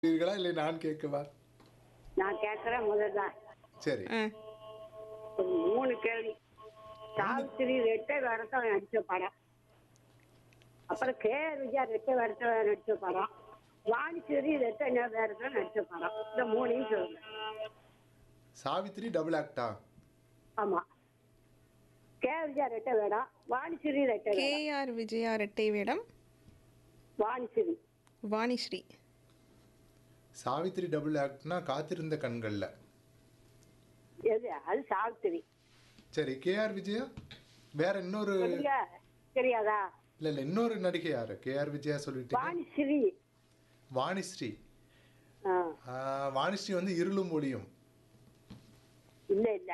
கேட்கிறீர்களா இல்லை நான் கேட்கவா நான் கேட்கறேன் முதல்ல சரி ஆ ஒரு மூணு கேள்வி சாவித்திரி ரெட்டை வரட்டம் நடிச்ச படம் அப்புறம் கே ஆர் விஜயா ரெட்டை வரட்டம் நடிச்ச படம் வாணிச்சேரி ரெட்டை வேறத்துல நடிச்ச படம் இந்த மூணையும் சொல்லுங்க சாவித்திரி டபுள் ஆக்டா ஆமா கே ஆர் விஜயா ரெட்டை வேடம் வாணிச்சேரி ரெட்டை வேடம் கேஆர் விஜயா ரெட்டை வேடம் வாணிச்சேரி வாணிஸ்ரீ சாவித்திரி டபுள் ஆக்ட்னா காத்திருந்த கண்கள்ல எது அது சாவித்திரி சரி கேஆர் விஜயா வேற இன்னொரு சொல்லுங்க தெரியாதா இல்ல இல்ல இன்னொரு நடிகை யாரு கேஆர் விஜயா சொல்லிட்டீங்க வாணிஸ்ரீ வாணிஸ்ரீ ஆ, ஆ, வாணிஸ்ரீ வந்து இருளும் ஒளியும் இல்ல இல்ல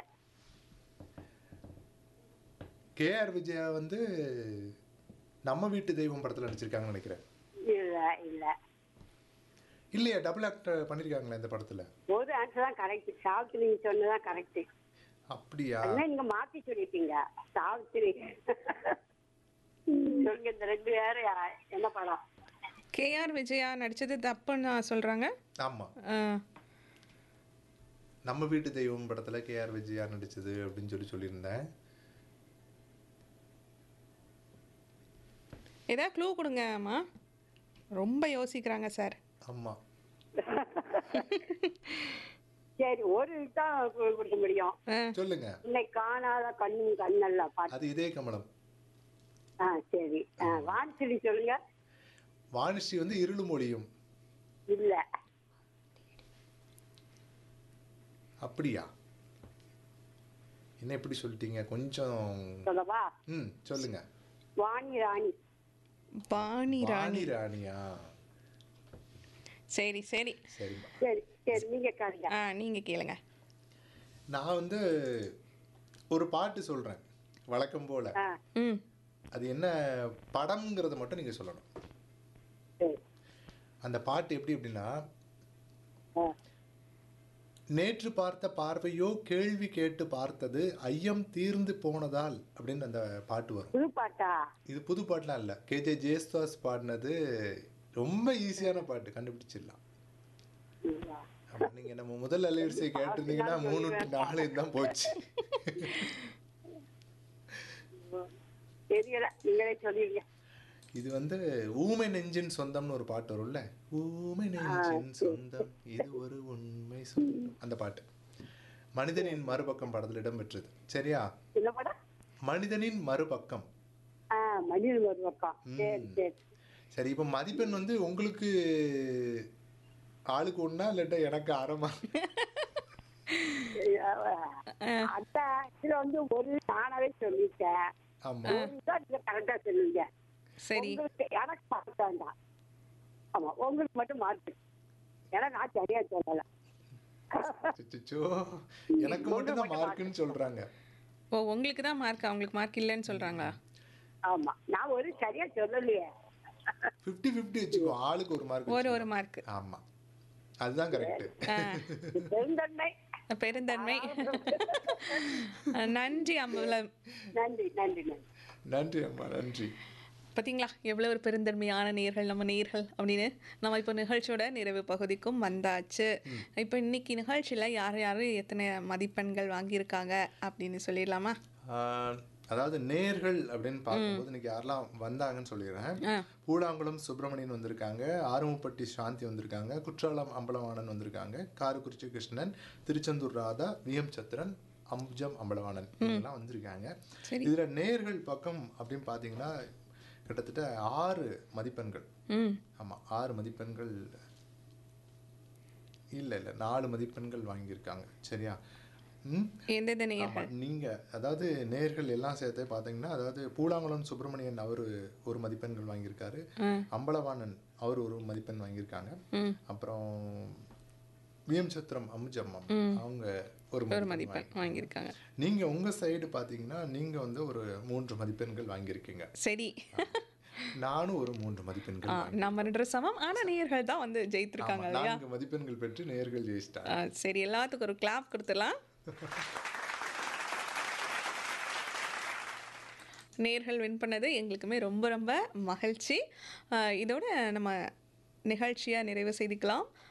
கேஆர் விஜயா வந்து நம்ம வீட்டு தெய்வம் படத்துல நடிச்சிருக்காங்கன்னு நினைக்கிறேன் இல்ல இல்ல இல்லையா டபுள் ஆக்ட் பண்ணிருக்காங்களா இந்த படத்துல ஒரு ஆன்சர் தான் கரெக்ட் சாவித்திரி நீங்க சொன்னதான் கரெக்ட் அப்படியா அதான் நீங்க மாத்தி சொல்லிட்டீங்க சாவித்திரி சொல்லுங்க இந்த ரெண்டு பேரும் யா- என்ன படம் கேஆர் விஜயா நடிச்சது தப்புன்னு சொல்றாங்க ஆமா ஆ, நம்ம வீட்டு தெய்வம் படத்துல கேஆர் விஜயா நடிச்சது அப்படின்னு சொல்லி சொல்லியிருந்தேன் ஏதாவது க்ளூ கொடுங்க அம்மா ரொம்ப யோசிக்கிறாங்க சார் ஆமா சரி ஒரு தான் கு- கொடுக்க முடியும் ஆ சொல்லுங்க இன்னைக்கு காணாத கண்ணும் கண்ணல்ல பாட்டு அது இதே கமலம் ஆ சரி ஆ, வாணிச்செடி சொல்லுங்க வாணிஸ்ரீ வந்து இருளும் ஒளியும் இல்ல அப்படியா என்ன இப்படி சொல்லிட்டீங்க கொஞ்சம் சொல்லவா ம் சொல்லுங்க வாணி ராணி வாணி ராணி வாணி ராணியா சரி சரி சரிம்மா சரி சரி நீங்க கேளுங்க ஆ நீங்க கேளுங்க நான் வந்து ஒரு பாட்டு சொல்றேன் வழக்கம் போல ஆ ம் அது என்ன படம்ங்கிறத மட்டும் நீங்க சொல்லணும் சரி அந்த பாட்டு எப்படி அப்படின்னா ஆ நேற்று பார்த்த பார்வையோ கேள்வி கேட்டு பார்த்தது ஐயம் தீர்ந்து போனதால் அப்படின்னு அந்த பாட்டு வரும் புது பாட்டா இது புது பாட்டுலாம் இல்லை கேஜே ஜேஸ்தாஸ் பாடினது ரொம்ப ஈஸியான பாட்டு கண்டுபிடிச்சிடலாம் இல்ல. ஆமா நீங்க நம்ம முதல் அலைவரிசை கேட்டிருந்தீங்கன்னா மூணு டு நாலு தான் போச்சு தெரியல நீங்களே சொல்லிடுங்க இது வந்து ஊமை நெஞ்சின் சொந்தம்னு ஒரு பாட்டு வரும்ல ஊமை நெஞ்சின் சொந்தம் இது ஒரு உண்மை சொந்தம் அந்த பாட்டு மனிதனின் மறுபக்கம் படத்தில் இடம்பெற்றது சரியா என்ன படம் மனிதனின் மறுபக்கம் ஆ மனிதன் ஒரு பக்கம் சரி சரி சரி இப்போ மதிப்பெண் வந்து உங்களுக்கு ஆளுக்கு ஒண்ணா இல்லாட்டா எனக்கு அரைமா அந்த இதுல வந்து ஒரு நானாவே சொல்லிட்டேன் ஆமா ஒரு தான் நீங்க கரெக்டா சொல்லுவீங்க சரி உங்களுக்கு எனக்கு மார்க் வேண்டாம் ஆமா உங்களுக்கு மட்டும் மார்க் ஏன்னா நான் சரியா சொல்லல அச்சச்சோ, எனக்கு மட்டும் தான் மார்க்குன்னு சொல்றாங்க ஓ உங்களுக்கு தான் மார்க் அவங்களுக்கு மார்க் இல்லைன்னு சொல்றாங்களா ஆமா நான் ஒரு சரியா சொல்லலையே ஃபிஃப்டி ஃபிஃப்டி வச்சுக்கோ ஆளுக்கு ஒரு மார்க் ஒரு ஒரு மார்க் ஆமா அதுதான் கரெக்ட் பெருந்தன்மை பெருந்தன்மை நன்றி அம்பலம் நன்றி நன்றி நன்றி நன்றி அம்மா நன்றி பார்த்தீங்களா எவ்வளோ ஒரு பெருந்தன்மையான நேர்கள் நம்ம நேர்கள் அப்படின்னு நம்ம இப்போ நிகழ்ச்சியோட நிறைவு பகுதிக்கும் வந்தாச்சு இப்போ இன்னைக்கு நிகழ்ச்சியில் யார் யார் எத்தனை மதிப்பெண்கள் வாங்கியிருக்காங்க அப்படின்னு சொல்லிடலாமா ஆஹ், அதாவது நேர்கள் அப்படின்னு பார்க்கும்போது இன்னைக்கு யாரெல்லாம் வந்தாங்கன்னு சொல்லிடுறேன் ஆ பூலாங்குளம் சுப்பிரமணியன் வந்திருக்காங்க ஆறுமுப்பட்டி சாந்தி வந்திருக்காங்க குற்றாலம் அம்பலவாணன் வந்திருக்காங்க காரக்குறிச்சி கிருஷ்ணன் திருச்செந்தூர் ராதா விஎம் சத்திரன் அம்புஜம் அம்பலவாணன் இவங்கெல்லாம் வந்திருக்காங்க சரி. இதுல நேர்கள் பக்கம் அப்படின்னு பார்த்தீங்கன்னா கிட்டத்தட்ட ஆறு மதிப்பெண்கள் ம் ஆமா ஆறு மதிப்பெண்கள் இல்ல இல்ல நாலு மதிப்பெண்கள் வாங்கியிருக்காங்க சரியா ம் எந்தெந்த ஆமா நேர்கள் நீங்க அதாவது நேர்கள் எல்லாம் சேர்த்தே பாத்தீங்கன்னா அதாவது பூலாங்குளம் சுப்பிரமணியன் அவர் ஒரு மதிப்பெண்கள் வாங்கியிருக்காரு ம் அம்பலவாணன் அவர் ஒரு மதிப்பெண் வாங்கியிருக்காங்க ம் அப்புறம் விஎம் சத்திரம் அம்ஜம்மம் அவங்க ஒரு ஒரு மதிப்பெண் மதிப்பெண் வாங்கியிருக்காங்க நீங்க உங்க சைடு பாத்தீங்கன்னா நீங்க வந்து ஒரு மூன்று மதிப்பெண்கள் வாங்கியிருக்கீங்க சரி நானும் ஒரு மூன்று மதிப்பெண்கள் ஆ, நம்ம ரெண்டு பேரும் சமம் ஆனால் நேர்கள் தான் வந்து ஜெயித்திருக்காங்க ஆமா, இல்லையா நான்கு மதிப்பெண்கள் பெற்று நேர்கள் ஜெயிச்சிட்டாங்க ஆ, சரி எல்லாத்துக்கும் ஒரு கிளாப் கொடுத்துடலாம் நேர்கள் வின் பண்ணது எங்களுக்குமே ரொம்ப ரொம்ப மகிழ்ச்சி ஆ, இதோட நம்ம நிகழ்ச்சியாக நிறைவு செய்துக்கலாம்